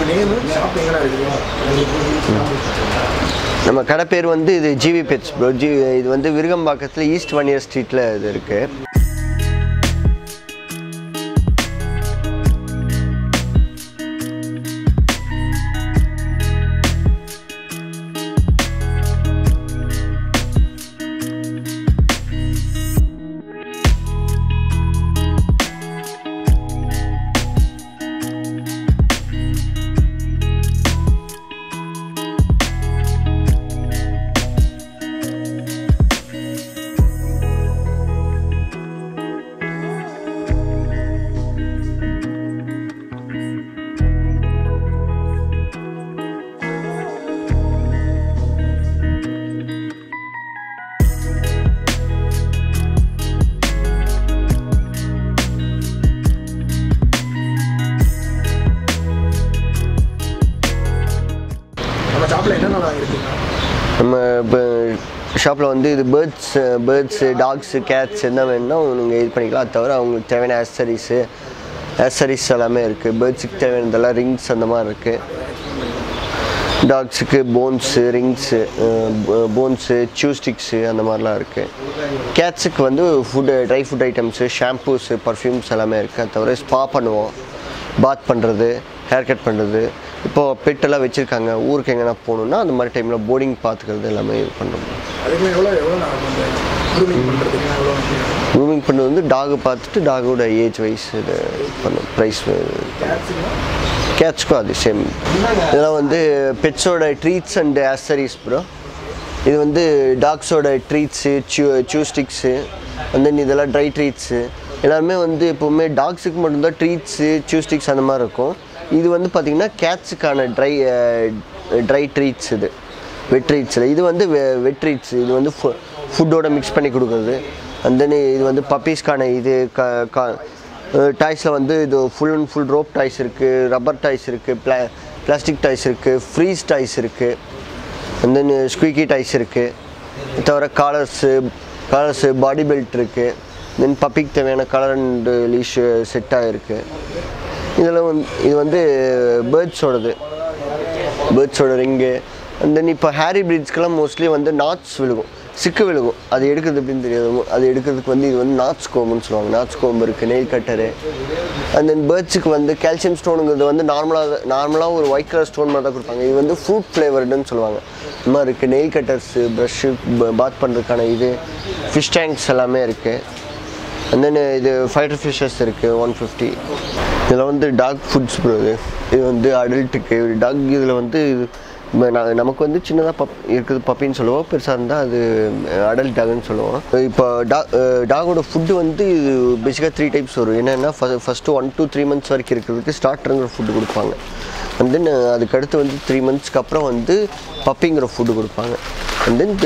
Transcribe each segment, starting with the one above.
name shop எங்கடா இருக்குது நம்ம கடை பேர் வந்து இது ஜிவி பெட்ஸ் ப்ரோ ஜி இது வந்து விருகம்பாக்கத்தில் ஈஸ்ட் ஒன் இயர் ஸ்ட்ரீட்டில் இது இருக்குது நம்ம ஷாப்பில் என்னென்ன இருக்குங்க நம்ம இப்போ ஷாப்பில் வந்து இது பேர்ட்ஸ் பேர்ட்ஸு டாக்ஸு கேட்ஸ் என்ன வேணும்னா நீங்கள் இது பண்ணிக்கலாம் அது தவிர அவங்களுக்கு தேவையான ஆக்சரிஸு ஆக்சரிஸ் எல்லாமே இருக்குது பேர்ட்ஸுக்கு தேவையானதெல்லாம் ரிங்ஸ் அந்த மாதிரி இருக்குது டாக்ஸுக்கு போன்ஸு ரிங்ஸு போன்ஸு ஸ்டிக்ஸு அந்த மாதிரிலாம் இருக்குது கேட்ஸுக்கு வந்து food dry food items shampoos perfumes எல்லாமே இருக்குது அது தவிர ஸ்பா பண்ணுவோம் பாத் பண்ணுறது ஹேர் கட் பண்ணுறது இப்போது பெட்டெல்லாம் வச்சுருக்காங்க ஊருக்கு எங்கன்னா போகணுன்னா அந்த மாதிரி டைமில் போர்டிங் பார்த்துக்கிறது எல்லாமே இது பண்ணுறோம் அதுக்குமே எவ்வளோ எவ்வளோ நான் வந்து க்ரூமிங் பண்ணுறதுக்கு எவ்வளோ க்ரூமிங் பண்ணது வந்து டாகை பார்த்துட்டு டாகோட ஏஜ் வைஸ் இது பண்ணும் ப்ரைஸ் கேட்ஸுங்களா கேட்ச்க்கும் அது சேம் இதெல்லாம் வந்து பெட்ஸோட ட்ரீட்ஸ் அண்ட் ஆக்சரிஸ் ப்ரோ இது வந்து டாக்ஸோட ட்ரீட்ஸு சூ சூ ஸ்டிக்ஸு தென் இதெல்லாம் ட்ரை ட்ரீட்ஸு எல்லாமே வந்து எப்போவுமே டாக்ஸுக்கு மட்டும்தான் ட்ரீட்ஸு சூ ஸ்டிக்ஸ் அந்த மாதிரி இருக்கும் இது வந்து பார்த்திங்கன்னா கேட்ஸுக்கான ட்ரை ட்ரை ட்ரீட்ஸ் இது வெட் ட்ரீட்ஸில் இது வந்து வெட் ட்ரீட்ஸ் இது வந்து ஃபுட்டோட மிக்ஸ் பண்ணி கொடுக்குறது அண்ட் தென் இது வந்து பப்பீஸ்க்கான இது க கா டாய்ஸில் வந்து இது full and full rope toys இருக்குது ரப்பர் டாய்ஸ் இருக்குது பிளா பிளாஸ்டிக் டாய்ஸ் இருக்குது ஃப்ரீஸ் டாய்ஸ் இருக்குது அண்ட் தென் ஸ்குயிக்கி டாய்ஸ் இருக்குது தவிர காலர்ஸு காலர்ஸு பாடி பெல்ட் இருக்குது தென் பப்பிக்கு தேவையான கலர் அண்ட் லீஷ் செட்டாக இருக்குது இதில் வந்து இது வந்து பேர்ட்ஸோடது பேர்ட்ஸோட ரிங்கு அண்ட் தென் இப்போ ஹேரி பிரீட்ஸ்க்கெல்லாம் மோஸ்ட்லி வந்து நாட்ஸ் விழுகும் சிக்கு விழுகும் அது எடுக்கிறது எப்படின்னு தெரியாது அது எடுக்கிறதுக்கு வந்து இது வந்து நாட்ஸ் கோம்புன்னு சொல்லுவாங்க நாட்ஸ் கோம்பு இருக்குது நெயில் கட்டரு அண்ட் தென் பேர்ட்ஸுக்கு வந்து கால்சியம் ஸ்டோனுங்கிறது வந்து நார்மலாக நார்மலாக ஒரு ஒயிட் கலர் ஸ்டோன் மாதிரி தான் கொடுப்பாங்க இது வந்து ஃப்ரூட் ஃப்ளேவர்டுன்னு சொல்லுவாங்க இந்த மாதிரி இருக்குது நெயில் கட்டர்ஸு ப்ரஷ்ஷு பாத் பண்ணுறதுக்கான இது ஃபிஷ் டேங்க்ஸ் எல்லாமே இருக்குது அண்ட் தென் இது ஃபைட்டர் ஃபிஷஸ் இருக்குது ஒன் ஃபிஃப்டி இதில் வந்து டாக் ஃபுட்ஸ் ப்ரோ இது இது வந்து அடல்ட்டுக்கு டாக் இதில் வந்து இது ம- நா- நமக்கு வந்து சின்னதாக பப் இருக்குது பப்பின்னு சொல்லுவோம் பெருசாக இருந்தால் அது அடல்ட் டாக்னு சொல்லுவோம் இப்போ டாக் டாகோட ஃபுட்டு வந்து இது பேசிக்காக த்ரீ டைப்ஸ் வரும் என்னென்னா first one to three months வரைக்கும் இருக்கிறதுக்கு ஸ்டார்டருங்கிற ஃபுட்டு கொடுப்பாங்க அண்ட் தென் அதுக்கடுத்து வந்து த்ரீ மந்த்ஸ்க்கு அப்புறம் வந்து பப்பிங்கிற ஃபுட்டு கொடுப்பாங்க அண்ட் தென்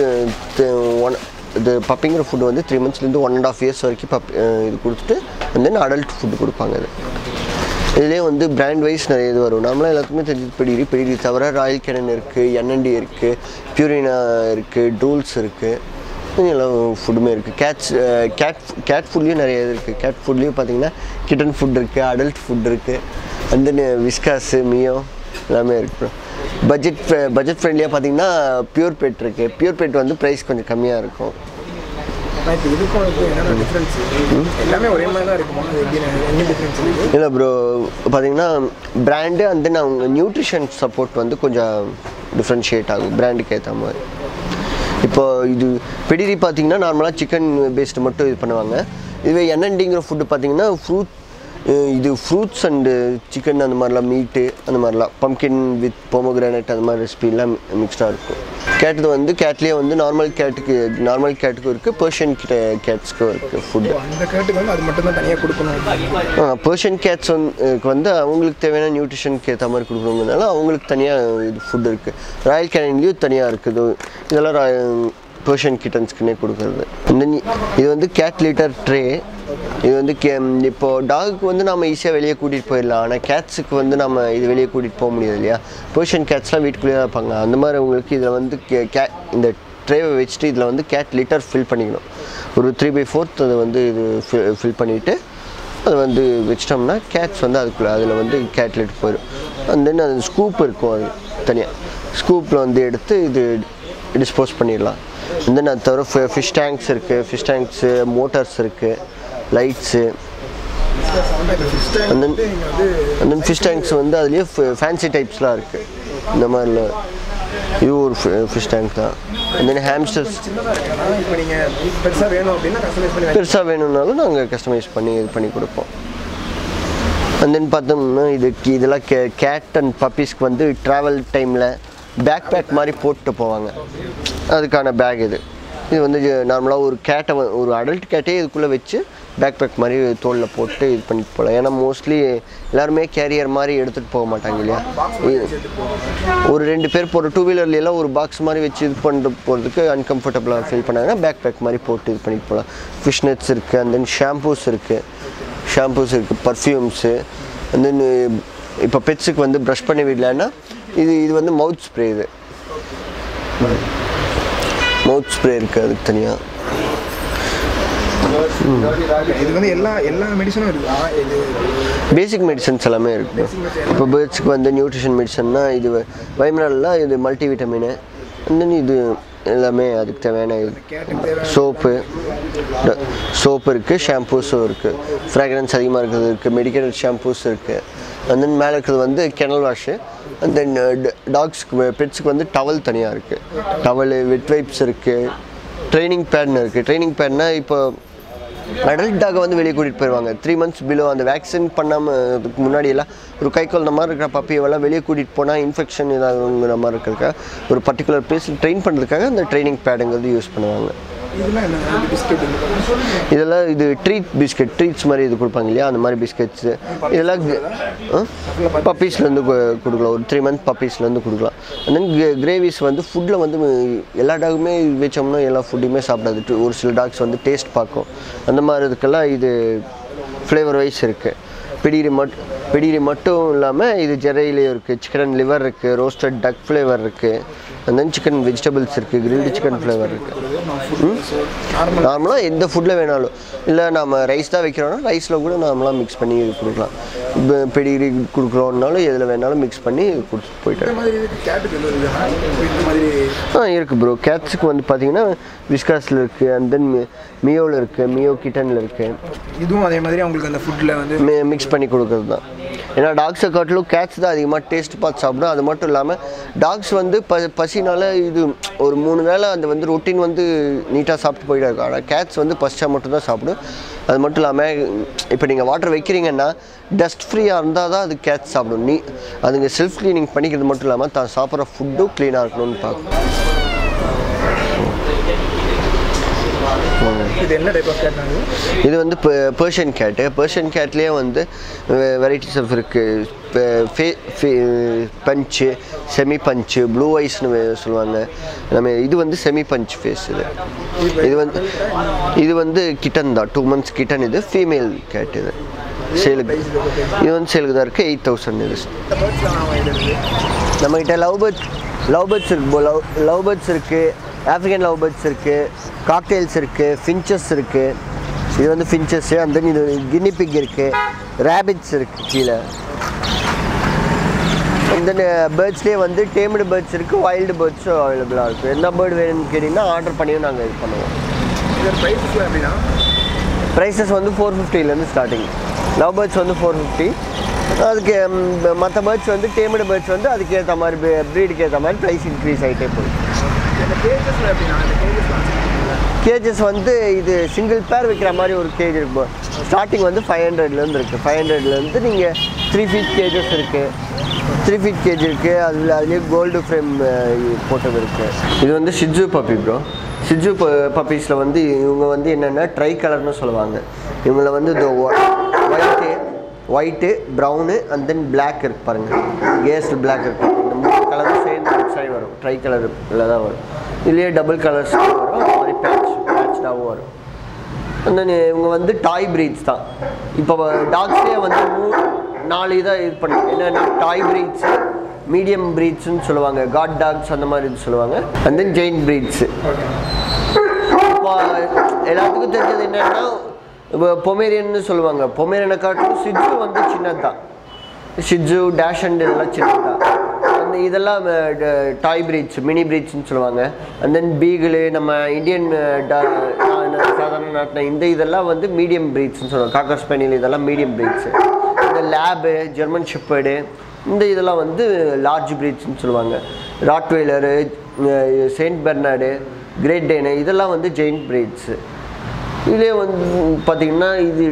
ஒன் இது பப்பிங்கிற ஃபுட்டு வந்து த்ரீ மந்த்ஸ்லேருந்து ஒன் அண்ட் ஆஃப் இயர்ஸ் வரைக்கும் பப் அஹ் இது கொடுத்துட்டு அண்ட் தென் அடல்ட் ஃபுட்டு கொடுப்பாங்க இது இதுலேயே வந்து பிராண்ட் வைஸ் நிறைய இது வரும் நம்மளாம் எல்லாத்துக்குமே தெரிஞ்சது பெடிகிரி பெடிகிரி தவிர ராயல் கேனன் இருக்குது என்என்டி இருக்குது பியூரினா இருக்குது டூல்ஸ் இருக்குது எல்லாம் ஃபுட்டுமே இருக்குது கேட்ஸ் கேட் கேட் ஃபுட்லேயும் நிறைய இது இருக்குது கேட் ஃபுட்லேயும் பார்த்தீங்கன்னா கிட்டன் ஃபுட் இருக்குது அடல்ட் ஃபுட் இருக்குது அண்ட் தென் விஸ்காஸு மியோ எல்லாமே இருக்குது பட்ஜெட் பட்ஜெட் ஃப்ரெண்ட்லியாக பார்த்தீங்கன்னா பியூர் பெட் இருக்குது பியூர் பெட் வந்து ப்ரைஸ் கொஞ்சம் கம்மியாக இருக்கும் ஆனால் இப்போ இதுக்கும் இப்போ என்னென்ன டிஃப்ரென்ஸ் எல்லாமே ஒரே மாதிரி தான் இருக்குமா அது எப்படி என்ன டிஃப்ரென்ஸ் இருக்குது இல்லை ப்ரோ பார்த்தீங்கன்னா பிராண்டு அண்ட் தென் அவங்க நியூட்ரிஷன் சப்போர்ட் வந்து கொஞ்சம் டிஃப்ரென்ஷியேட் ஆகும் பிராண்டுக்கு ஏற்ற மாதிரி இப்போ இது பெடிரி பார்த்தீங்கன்னா நார்மலாக சிக்கன் பேஸ்டு மட்டும் இது பண்ணுவாங்க இதுவே என்என்டிங்கிற ஃபுட்டு பார்த்தீங்கன்னா ஃப்ரூட் இது ஃப்ரூட்ஸ் அண்டு சிக்கன் அந்த மாதிரிலாம் மீட்டு அந்த மாதிரிலாம் பம்கின் வித் பொமோகிரானட் அந்த மாதிரி ரெசிபிலாம் மிக்ஸ்டாக இருக்கும் கேட்டது வந்து கேட்லேயே வந்து நார்மல் கேட்டுக்கு நார்மல் கேட்டுக்கும் இருக்குது பர்ஷியன் கிட்ட கேட்ஸ்க்கும் இருக்குது ஃபுட்டு அந்த கேட்டுக்கு வந்து அது மட்டும் தான் தனியாக கொடுக்கணும் பர்ஷியன் கேட்ஸ் வந்து வந்து அவங்களுக்கு தேவையான நியூட்ரிஷனுக்கு ஏற்ற மாதிரி கொடுக்கணுங்கிறதுனால அவங்களுக்கு தனியாக இது ஃபுட் இருக்குது ராயல் கேனின்லேயும் தனியாக இருக்குது இதெல்லாம் பர்ஷியன் கிட்டன்ஸ்க்குன்னே கொடுக்குறது இந்த நீ- இது வந்து கேட் லிட்டர் ட்ரே இது வந்து கே இப்போ டாகுக்கு வந்து நம்ம ஈஸியாக வெளியே கூட்டிகிட்டு போயிடலாம் ஆனால் கேட்ஸுக்கு வந்து நம்ம இது வெளியே கூட்டிகிட்டு போக முடியாது இல்லையா பர்ஷியன் கேட்ஸ்லாம் வீட்டுக்குள்ளேயே தான் இருப்பாங்க அந்த மாதிரி உங்களுக்கு இதில் வந்து கே கே இந்த ட்ரேவை வச்சுட்டு இதில் வந்து கேட் லிட்டர் ஃபில் பண்ணிக்கணும் ஒரு த்ரீ பை ஃபோர்த் அதை வந்து இது ஃபில் பண்ணிவிட்டு அது வந்து வச்சிட்டோம்னா கேட்ஸ் வந்து அதுக்குள்ளே அதில் வந்து கேட் லிட்டர் போயிடும் அண்ட் தென் அது ஸ்கூப் இருக்கும் அது தனியாக ஸ்கூப்பில் வந்து எடுத்து இது டிஸ்போஸ் பண்ணிடலாம் அண்ட் தென் அது தவிர ஃபிஷ் டேங்க்ஸ் இருக்குது ஃபிஷ் டேங்க்ஸு மோட்டார்ஸ் இருக்குது லைட்ஸு சிஸ்டம் And then- வந்து இங்கே வந்து அண்ட் தென் ஃபிஷ் டேங்க்ஸ் வந்து அதுலேயே ஃபேன்சி டைப்ஸ்லாம் இருக்குது இந்த மாதிரில இது ஒரு ஃபிஷ் டேங்க் தான் அண்ட் தென் ஹேம்ஸ்டர்ஸ் சின்னதாக இருக்குன்னா இப்போ நீங்கள் பெருசாக வேணும் அப்படின்னா கஸ்டமைஸ் பண்ணி பெருசாக வேணும்னாலும் நாங்கள் கஸ்டமைஸ் பண்ணி இது பண்ணி கொடுப்போம் அண்ட் தென் பார்த்தோம்னா இது இதெல்லாம் கே கேட் அண்ட் பப்பீஸ்க்கு வந்து ட்ராவல் டைமில் பேக் பேக் மாதிரி போட்டு போவாங்க அதுக்கான பேக் இது இது வந்து நார்மலாக ஒரு கேட்டை ஒரு அடல்ட் கேட்டே இதுக்குள்ளே வச்சு பேக் பேக் மாதிரி தோலில் போட்டு இது பண்ணிட்டு போகலாம் ஏன்னா மோஸ்ட்லி எல்லாருமே கேரியர் மாதிரி எடுத்துகிட்டு போக மாட்டாங்க இல்லையா இது- ஒரு ரெண்டு பேர் போகிற டூ வீலர்லாம் ஒரு பாக்ஸ் மாதிரி வச்சு இது பண்ணிட்டு போகிறதுக்கு அன்கம்ஃபர்டபுளாக ஃபீல் பண்ணாங்கன்னா பேக் பேக் மாதிரி போட்டு இது பண்ணிட்டு போகலாம் ஃபிஷ் நெட்ஸ் இருக்குது அண்ட் தென் ஷாம்பூஸ் இருக்குது ஷாம்பூஸ் இருக்குது பர்ஃப்யூம்ஸு அண்ட் தென் இப்போ பெட்ஸுக்கு வந்து ப்ரஷ் பண்ணி விடலன்னா இது இது வந்து மவுத் ஸ்ப்ரே இது மவுத் ஸ்ப்ரே இருக்குது அதுக்கு தனியாக இது வந்து எல்லா எல்லா மெடிசனும் இருக்குதா இது பேசிக் மெடிசன்ஸ் எல்லாமே இருக்குது இப்போ பேர்ட்ஸுக்கு வந்து நியூட்ரிஷன் மெடிசன்னா இது வைமினல்லாம் இது மல்டி விட்டமின் தென் இது எல்லாமே அதுக்கு தேவையான இது கேட்டுக்கு தேவை சோப்பு சோப்பு இருக்குது ஷாம்பூஸும் இருக்குது ஃப்ராக்ரன்ஸ் அதிகமாக இருக்கிறது இருக்குது மெடிக்கல் ஷாம்பூஸ் இருக்குது அண்ட் தென் மேலே இருக்கிறது வந்து கெனல் வாஷு அண்ட் தென் டாக்ஸ்க்கு பெட்ஸுக்கு வந்து டவல் தனியாக இருக்குது டவலு வெட் வைப்ஸ் இருக்குது ட்ரைனிங் பேட்னு இருக்குது ட்ரைனிங் பேட்னா இப்போ அடல்ட் டாகை வந்து வெளியே கூட்டிகிட்டு போயிடுவாங்க த்ரீ மந்த்ஸ் பிலோ அந்த வேக்சின் பண்ணாமல் அதுக்கு முன்னாடி எல்லாம் ஒரு கை குழந்த மாதிரி இருக்கிற பப்பியெல்லாம் வெளியே கூட்டிகிட்டு போனால் இன்ஃபெக்ஷன் ஏதாவதுங்கிற மாதிரி இருக்கிறதுக்காக ஒரு பர்டிகுலர் பிளேஸில் ட்ரெயின் பண்ணுறதுக்காக அந்த ட்ரைனிங் பேடுங்கிறது யூஸ் பண்ணுவாங்க இதெல்லாம் என்ன பிஸ்கெட் இதெல்லாம் இது ட்ரீட் பிஸ்கெட் ட்ரீட்ஸ் மாதிரி இது கொடுப்பாங்க இல்லையா அந்த மாதிரி பிஸ்கெட்ஸு இதெல்லாம் பப்பீஸ்லேருந்து கொடுக்கலாம் ஒரு த்ரீ மந்த் பப்பீஸ்லேருந்து கொடுக்கலாம் அண்ட் தென் கிரேவிஸ் வந்து ஃபுட்டில் வந்து எல்லா டாகுமே வச்சோம்னா எல்லா ஃபுட்டையுமே சாப்பிடாது டு- ஒரு சில டாக்ஸ் வந்து டேஸ்ட் பார்க்கும் அந்த மாதிரி இதுக்கெல்லாம் இது ஃப்ளேவர் வைஸ் இருக்குது பிடிகிரி மட் பிடிகிரி மட்டும் இல்லாமல் இது ஜெரையிலையும் இருக்குது சிக்கன் லிவர் இருக்குது ரோஸ்டட் டக் ஃப்ளேவர் இருக்குது அண்ட் தென் சிக்கன் வெஜிடபிள்ஸ் இருக்குது கிரில்டு சிக்கன் ஃப்ளேவர் இருக்குது நார்மலாக எந்த ஃபுட்டில் வேணாலும் இல்லை நம்ம ரைஸ் தான் வைக்கிறோம்னா ரைஸில் கூட நார்மலாக மிக்ஸ் பண்ணி இது கொடுக்கலாம் இப்போ பெடிகிரி கொடுக்குறோம்னாலும் எதில் வேணாலும் மிக்ஸ் பண்ணி கொடுத்துட்டு போயிட்டாரு இந்த மாதிரி இதுக்கு கேட்டுக்கு எதுவும் இருக்குதா இப்போ இந்த மாதிரி ஆ இருக்குது ப்ரோ கேட்ஸுக்கு வந்து பார்த்தீங்கன்னா விஸ்காஸில் இருக்குது அண்ட் தென் மியோவில் இருக்குது மியோ கிட்டனில் இருக்குது இதுவும் அதே மாதிரி அவங்களுக்கு அந்த ஃபுட்டில் வந்து மிக்ஸ் பண்ணி கொடுக்குறது தான் ஏன்னா டாக்ஸை காட்டிலும் கேட்ஸ் தான் அதிகமாக டேஸ்ட் பார்த்து சாப்பிடும் அது மட்டும் இல்லாமல் டாக்ஸ் வந்து ப பசினால இது ஒரு மூணு வேளை அந்த வந்து ரொட்டீன் வந்து நீட்டாக சாப்பிட்டு போயிட்டே இருக்கும் ஆனால் கேட்ஸ் வந்து பசிச்சா மட்டும்தான் சாப்பிடும் அது மட்டும் இல்லாமல் இப்போ நீங்கள் வாட்டர் வைக்கிறீங்கன்னா டஸ்ட் ஃப்ரீயாக இருந்தால் தான் அது கேட்ஸ் சாப்பிடும் நீ அதுங்க செல்ஃப் க்ளீனிங் பண்ணிக்கிறது மட்டும் இல்லாமல் தான் சாப்பிட்ற ஃபுட்டும் க்ளீனாக இருக்கணும்னு பார்க்கும் இது என்ன டைப் ஆஃப் கேட் அது இது வந்து பர்ஷியன் கேட்டு பர்ஷியன் கேட்லேயே வந்து வெரைட்டிஸ் ஆஃப் இருக்குது பஞ்சு செமி பஞ்சு ப்ளூ ஐஸ்னு சொல்லுவாங்க நம்ம இது வந்து செமி பஞ்ச் ஃபேஸ் இது இது வந்து இது வந்து கிட்டன் தான் டூ மந்த்ஸ் கிட்டன் இது ஃபீமேல் கேட் இது சேலுக்கு இது வந்து சேலுக்கு தான் இருக்குது எயிட் தௌசண்ட் இது இந்த பேர்ட்ஸ்லாம் நான் வாங்கிட்டு நம்மகிட்ட லவ் பேர்ட்ஸ் லவ் பேர்ட்ஸ் இருக்கு லவ் லவ் பேர்ட்ஸ் இருக்குது ஆஃப்ரிக்கன் லவ் பேர்ட்ஸ் இருக்குது காக்டெயில்ஸ் இருக்குது ஃபின்ச்சஸ் இருக்குது இது வந்து ஃபின்ச்சஸ்ஸு அந்த இது கின்னி பிக் இருக்குது ரேபிட்ஸ் இருக்குது கீழே அந்த பேர்ட்ஸ்லேயே வந்து டேம்டு பேர்ட்ஸ் இருக்குது வைல்டு பேர்ட்ஸும் அவைலபிளாக இருக்குது என்ன பேர்டு வேணும்னு கேட்டிங்கன்னா ஆர்டர் பண்ணியும் நாங்கள் இது பண்ணுவோம் இதோட ப்ரைஸஸ்லாம் எப்படின்னா ப்ரைஸஸ் வந்து ஃபோர் ஃபிஃப்டிலேருந்து ஸ்டார்டிங் லவ் பேர்ட்ஸ் வந்து ஃபோர் ஃபிஃப்டி அதுக்கு மற்ற பேர்ட்ஸ் வந்து டேமடு பேர்ட்ஸ் வந்து அதுக்கு ஏற்ற மாதிரி ப்ரீடுக்கு ஏற்ற மாதிரி ப்ரைஸ் இன்க்ரீஸ் ஆகிட்டே போகுது இந்த கேஜஸ்லாம் எப்படின்னா இந்த கேஜஸ்லாம் கேஜஸ் வந்து இது சிங்கிள் பேர் வைக்கிற மாதிரி ஒரு கேஜ் இருக்கும் ஸ்டார்டிங் வந்து ஃபைவ் ஹண்ட்ரட்லேருந்து இருக்குது ஃபைவ் ஹண்ட்ரட்லேருந்து நீங்கள் த்ரீ ஃபீட் கேஜஸ் இருக்குது த்ரீ ஃபீட் கேஜ் இருக்குது அதில் அதுலேயே கோல்டு ஃப்ரேம் போட்டது இருக்குது இது வந்து ஷிட்ஜு பப்பி ப்ரோ ஷிட்ஜு பப்பீஸில் வந்து இவங்க வந்து என்னென்னா ட்ரை கலர்னு சொல்லுவாங்க இவங்கள வந்து இந்த white white brown and then black இருக்கு பாருங்கள் கேஸ்ட் பிளாக் இருக்கு இந்த மூணு கலரும் சேர்ந்து மிக்ஸ் ஆகி வரும் ட்ரை கலரில் தான் வரும் இதுலேயே டபுள் கலர்ஸ் வரும் அது மாதிரி பேட்ச் பேட்ச்டாகவும் வரும் and then இவங்க வந்து டாய் பிரீட்ஸ் தான் இப்போ டாக்ஸ்லேயே வந்து மூ நாலு இதாக இது பண்ணி என்னென்னா டாய் பிரீட்ஸு மீடியம் பிரீட்ஸ்னு சொல்லுவாங்க காட் டாக்ஸ் அந்த மாதிரி இது சொல்லுவாங்க அண்ட் தென் ஜெயின் பிரீட்ஸு இப்போ எல்லாத்துக்கும் தெரிஞ்சது என்னன்னா இப்போ பொமேரியன்னு சொல்லுவாங்க பொமேரியனை காட்டிலும் சிஜு வந்து சின்னது தான் ஷிட்ஸு டேஷ் அண்ட் இதெல்லாம் சின்னதா அந்த இதெல்லாம் டாய் பிரீட்ஸ் மினி பிரீட்ஸ்னு சொல்லுவாங்க அண்ட் தென் பீகிளு நம்ம இந்தியன் சாதாரண நாட்டில் இந்த இதெல்லாம் வந்து மீடியம் பிரீட்ஸ்னு சொல்லுவாங்க காக்கர் ஸ்பெனியல் இதெல்லாம் மீடியம் பிரீட்ஸு இந்த லேபு ஜெர்மன் ஷிப்பர்டு இந்த இதெல்லாம் வந்து லார்ஜ் பிரீட்ஸ்னு சொல்லுவாங்க Rottweiler Saint Bernard Great Dane இதெல்லாம் வந்து ஜெயின்ட் பிரீட்ஸு இதே வந்து பார்த்திங்கன்னா இது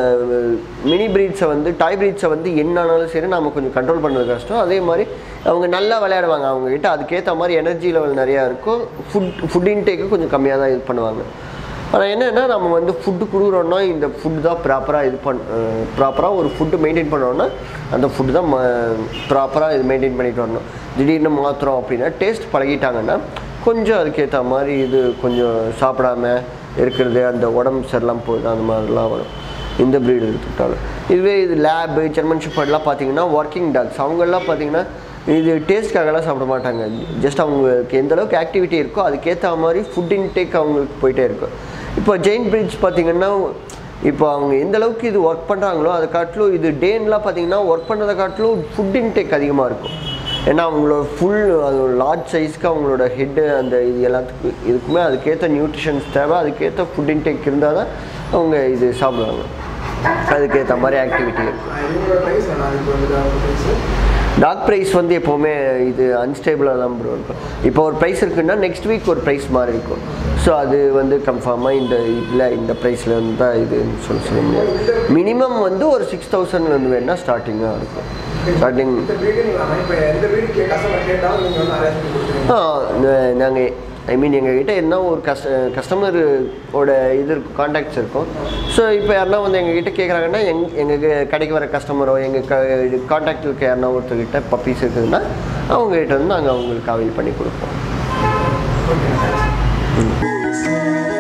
மினி பிரீட்ஸை வந்து டாய் பிரீட்ஸை வந்து என்னானாலும் சரி நம்ம கொஞ்சம் கண்ட்ரோல் பண்ணுறது கஷ்டம் அதே மாதிரி அவங்க நல்லா விளையாடுவாங்க அவங்கக்கிட்ட அதுக்கேற்ற மாதிரி எனர்ஜி லெவல் நிறையா இருக்கும் ஃபுட் ஃபுட் இன்டேக்கு கொஞ்சம் கம்மியாக தான் இது பண்ணுவாங்க ஆனால் என்னென்னா நம்ம வந்து ஃபுட்டு கொடுக்குறோன்னா இந்த ஃபுட் தான் ப்ராப்பராக இது பண் ப்ராப்பராக ஒரு ஃபுட்டு மெயின்டைன் பண்ணோன்னா அந்த ஃபுட்டு தான் ப்ராப்பராக இது மெயின்டைன் பண்ணிட்டு வரணும் திடீர்னு மாற்றுறோம் அப்படின்னா டேஸ்ட் பழகிட்டாங்கன்னா கொஞ்சம் அதுக்கேற்ற மாதிரி இது கொஞ்சம் சாப்பிடாம இருக்கிறது அந்த உடம்பு சரியில்லாமல் போகுது அந்த மாதிரிலாம் வரும் இந்த ப்ரீடு எடுத்துக்கிட்டாலும் இதுவே இது லேபு ஜெர்மன் ஷெப்பர்ட்லாம் பார்த்தீங்கன்னா ஒர்க்கிங் டாக்ஸ் அவங்கெல்லாம் பார்த்தீங்கன்னா இது டேஸ்ட்காகலாம் சாப்பிட மாட்டாங்க ஜஸ்ட் அவங்களுக்கு எந்த அளவுக்கு ஆக்டிவிட்டி இருக்கோ அதுக்கேற்ற மாதிரி ஃபுட் இன்டேக் அவங்களுக்கு போயிட்டே இருக்கும் இப்போ ஜெயின் பிரிட்ஜ் பார்த்தீங்கன்னா இப்போ அவங்க எந்த அளவுக்கு இது ஒர்க் பண்ணுறாங்களோ அதை காட்டிலும் இது டேன்லாம் பார்த்தீங்கன்னா ஒர்க் பண்ணதை காட்டிலும் ஃபுட் இன்டேக் அதிகமாக இருக்கும் ஏன்னா அவங்களோட ஃபுல் அது ஒரு லார்ஜ் சைஸ்க்கு அவங்களோட ஹெட்டு அந்த இது எல்லாத்துக்கும் இதுக்குமே அதுக்கேற்ற நியூட்ரிஷன்ஸ் தேவை அதுக்கேற்ற ஃபுட் இன்டேக் இருந்தால் தான் அவங்க இது சாப்பிடுவாங்க அதுக்கேற்ற மாதிரி ஆக்டிவிட்டி இருக்கும் இவங்களோட ப்ரைஸ் என்ன அதுக்கு வந்து ப்ரைஸ் டாக் ப்ரைஸ் வந்து எப்போவுமே இது அன்ஸ்டேபிளாக தான் ப்ரோ இருக்கும் இப்போ ஒரு ப்ரைஸ் இருக்குன்னா நெக்ஸ்ட் வீக் ஒரு ப்ரைஸ் மாதிரி இருக்கும் ஸோ அது வந்து கன்ஃபார்மாக இந்த இதில் இந்த ப்ரைஸில் இருந்து தான் இதுன்னு சொல்லி சொல்ல முடியாது மினிமம் வந்து ஒரு சிக்ஸ் தௌசண்ட்லேருந்து வேணால் ஸ்டார்டிங்காக இருக்கும் ஸ்டார்டிங் இந்த வீடு நீங்கள் இப்போ எந்த வீடு கே கஸ்டமர் கேட்டாலும் நீங்கள் வந்து அரேஞ்ச் பண்ணி கொடுத்துருவீங்க நாங்கள் ஐ மீன் எங்ககிட்ட என்ன ஒரு கஸ்ட கஸ்டமரோட இது இருக்கும் கான்டாக்ட்ஸ் இருக்கும் ஸோ இப்போ யாருன்னா வந்து எங்ககிட்ட கேட்குறாங்கன்னா எங் எங்கள் கடைக்கு வர கஸ்டமரோ எங்கள் க கான்டாக்ட் இருக்க யாருன்னா ஒருத்தர்கிட்ட பப்பீஸ் இருக்குதுன்னா அவங்ககிட்ட வந்து நாங்கள் அவங்களுக்கு அவைல் பண்ணி கொடுப்போம் ஓகே